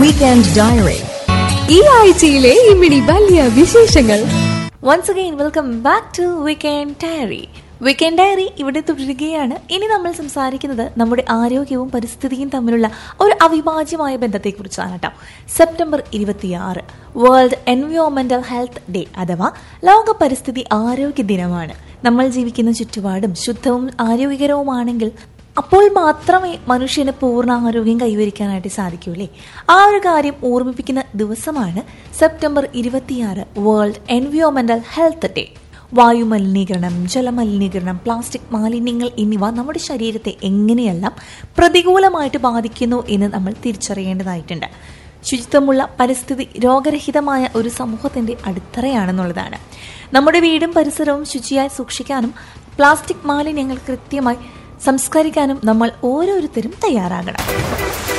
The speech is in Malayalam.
വീക്കെൻഡ് ഡയറി ഈ ആഴ്ചയിലെ ഇമിടി വലിയ വിശേഷങ്ങൾ once again welcome back to weekend diary weekend diary ഇവിടെ തുടരുകയാണ് ഇനി നമ്മൾ സംസാരിക്കുന്നത് നമ്മുടെ ആരോഗ്യവും പരിസ്ഥിതിയും തമ്മിലുള്ള ഒരു അവിഭാജ്യമായ ബന്ധത്തെക്കുറിച്ചാണ് കേട്ടോ സെപ്റ്റംബർ ഇരുപത്തിയാറ് വേൾഡ് എൻവയോൺമെന്റൽ ഹെൽത്ത് ഡേ അഥവാ ലോക പരിസ്ഥിതി ആരോഗ്യ ദിനമാണ് നമ്മൾ ജീവിക്കുന്ന ചുറ്റുപാടും ശുദ്ധവും ആരോഗ്യകരവുമാണെങ്കിൽ അപ്പോൾ മാത്രമേ മനുഷ്യന് പൂർണ്ണ ആരോഗ്യം കൈവരിക്കാനായിട്ട് സാധിക്കൂലേ ആ ഒരു കാര്യം ഓർമ്മിപ്പിക്കുന്ന ദിവസമാണ് സെപ്റ്റംബർ ഇരുപത്തിയാറ് വേൾഡ് എൻവയോൺമെന്റൽ ഹെൽത്ത് ഡേ വായുമലിനീകരണം ജലമലിനീകരണം പ്ലാസ്റ്റിക് മാലിന്യങ്ങൾ എന്നിവ നമ്മുടെ ശരീരത്തെ എങ്ങനെയെല്ലാം പ്രതികൂലമായിട്ട് ബാധിക്കുന്നു എന്ന് നമ്മൾ തിരിച്ചറിയേണ്ടതായിട്ടുണ്ട് ശുചിത്വമുള്ള പരിസ്ഥിതി രോഗരഹിതമായ ഒരു സമൂഹത്തിന്റെ അടിത്തറയാണെന്നുള്ളതാണ് നമ്മുടെ വീടും പരിസരവും ശുചിയായി സൂക്ഷിക്കാനും പ്ലാസ്റ്റിക് മാലിന്യങ്ങൾ കൃത്യമായി സംസ്കരിക്കാനും നമ്മൾ ഓരോരുത്തരും തയ്യാറാകണം